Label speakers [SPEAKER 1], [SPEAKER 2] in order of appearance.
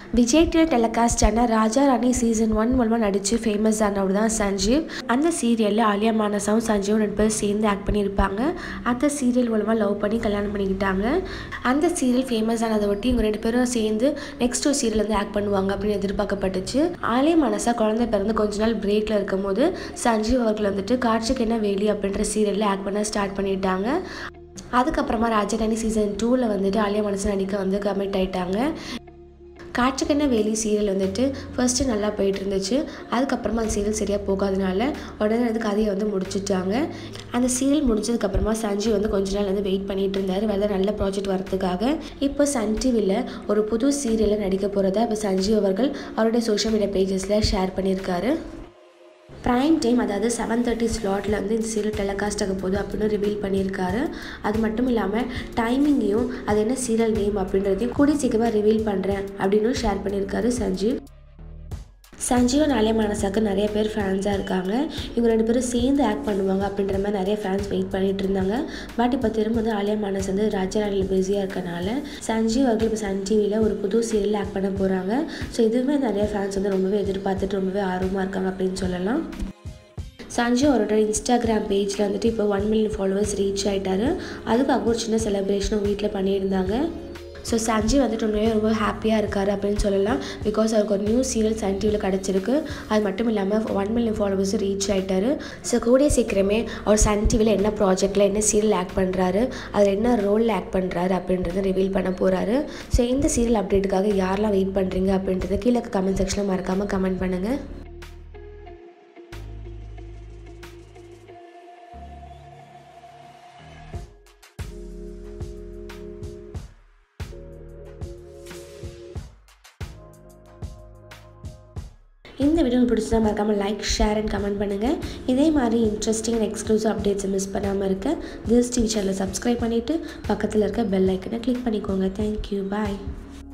[SPEAKER 1] Vijay TV telecast ஆன ராஜா ராணி season one மூலமாக நடித்து ஃபேமஸ் ஆனவர் தான் சஞ்சீவ் அந்த சீரியலில் ஆலியா மானசாவும் சஞ்சீவும் ரெண்டு பேரும் சேர்ந்து ஆக்ட் பண்ணியிருப்பாங்க அந்த சீரியல் மூலமாக லவ் பண்ணி கல்யாணம் பண்ணிக்கிட்டாங்க அந்த சீரியல் ஃபேமஸ் ஆனதை ஒட்டி இவங்க ரெண்டு பேரும் சேர்ந்து நெக்ஸ்ட் ஒரு சீரியல் வந்து ஆக்ட் பண்ணுவாங்க அப்படின்னு எதிர்பார்க்கப்பட்டுச்சு ஆலியா மானசா குழந்தை பிறந்து கொஞ்ச நாள் பிரேக்கில் இருக்கும்போது சஞ்சீவ் அவர்கள் வந்துட்டு காட்சிக்கு என்ன வேலி அப்படின்ற சீரியலில் ஆக்ட் பண்ண ஸ்டார்ட் பண்ணிட்டாங்க அதுக்கப்புறமா ராஜராணி சீசன் டூவில் வந்துட்டு ஆலியா மனசு நடிக்க வந்து கமிட் ஆயிட்டாங்க காற்றுக்கென்ன வேலி சீரியல் வந்துட்டு ஃபர்ஸ்ட்டு நல்லா போயிட்டு இருந்துச்சு அதுக்கப்புறமா அந்த சீரியல் சரியாக போகாதனால உடனே வந்து கதையை வந்து முடிச்சுட்டாங்க அந்த சீரியல் முடிஞ்சதுக்கப்புறமா சஞ்சீவ் வந்து கொஞ்ச நாள் வந்து வெயிட் பண்ணிட்டு இருந்தார் வேறு நல்ல ப்ராஜெக்ட் வரதுக்காக இப்போ சன் டிவியில் ஒரு புது சீரியலில் நடிக்க போகிறதா இப்போ சஞ்சீவ் அவர்கள் அவருடைய சோஷியல் மீடியா பேஜஸில் ஷேர் பண்ணியிருக்காரு ப்ரைம் டைம் அதாவது செவன் தேர்ட்டி ஸ்லாட்டில் வந்து இந்த சீரியல் டெலிகாஸ்ட் ஆக போகுது அப்படின்னு ரிவீல் பண்ணியிருக்காரு அது மட்டும் இல்லாமல் டைமிங்கையும் அது என்ன சீரியல் நேம் அப்படின்றதையும் கூடி சீக்கிரமாக ரிவீல் பண்ணுறேன் அப்படின்னு ஷேர் பண்ணியிருக்காரு சஞ்சீவ் சஞ்சீவன் அலே மனசாக்கு நிறைய பேர் ஃபேன்ஸாக இருக்காங்க இவங்க ரெண்டு பேரும் சேர்ந்து ஆக்ட் பண்ணுவாங்க அப்படின்ற மாதிரி நிறைய ஃபேன்ஸ் வெயிட் பண்ணிட்டு இருந்தாங்க பட் இப்போ திரும்ப வந்து ஆலியா மானஸ் வந்து ராஜராணியில் பிஸியாக இருக்கனால சஞ்சீவ் அவர்கள் இப்போ சன் டிவியில் ஒரு புது சீரியலில் ஆக்ட் பண்ண போகிறாங்க ஸோ இதுவுமே நிறைய ஃபேன்ஸ் வந்து ரொம்பவே எதிர்பார்த்துட்டு ரொம்பவே ஆர்வமாக இருக்காங்க அப்படின்னு சொல்லலாம் சஞ்சீவ் அவரோட இன்ஸ்டாகிராம் பேஜில் வந்துட்டு இப்போ ஒன் மில்லியன் ஃபாலோவர்ஸ் ரீச் ஆகிட்டாரு அதுக்காக ஒரு சின்ன செலிப்ரேஷனும் வீட்டில் பண்ணியிருந்தாங்க ஸோ சஞ்சீவ் வந்துட்டு ரொம்பவே ரொம்ப ஹாப்பியாக இருக்கார் அப்படின்னு சொல்லலாம் பிகாஸ் அவருக்கு ஒரு நியூ சீரியல் சன் டிவியில் கிடச்சிருக்கு அது மட்டும் இல்லாமல் ஒன் மில்லியன் ஃபாலோவர்ஸ் ரீச் ஆகிட்டாரு ஸோ கூடிய சீக்கிரமே அவர் சன் டிவியில் என்ன ப்ராஜெக்டில் என்ன சீரியல் ஆக்ட் பண்ணுறாரு அதில் என்ன ரோலில் ஆக்ட் பண்ணுறாரு அப்படின்றத ரிவீல் பண்ண போகிறாரு ஸோ இந்த சீரியல் அப்டேட்டுக்காக யாரெல்லாம் வெயிட் பண்ணுறீங்க அப்படின்றத கீழே கமெண்ட் செக்ஷனில் மறக்காமல் கமெண்ட் பண்ணுங்கள் இந்த வீடியோ உங்களுக்கு பிடிச்சதா மறக்காமல் லைக் ஷேர் அண்ட் கமெண்ட் பண்ணுங்கள் இதே மாதிரி இன்ட்ரெஸ்டிங் அண்ட் எக்ஸ்க்ளூசிவ் அப்டேட்ஸை மிஸ் பண்ணாமல் இருக்க திஸ் டிவி சேனலை சப்ஸ்கிரைப் பண்ணிவிட்டு பக்கத்தில் இருக்க பெல் ஐக்கனை கிளிக் பண்ணிக்கோங்க தேங்க்யூ பாய்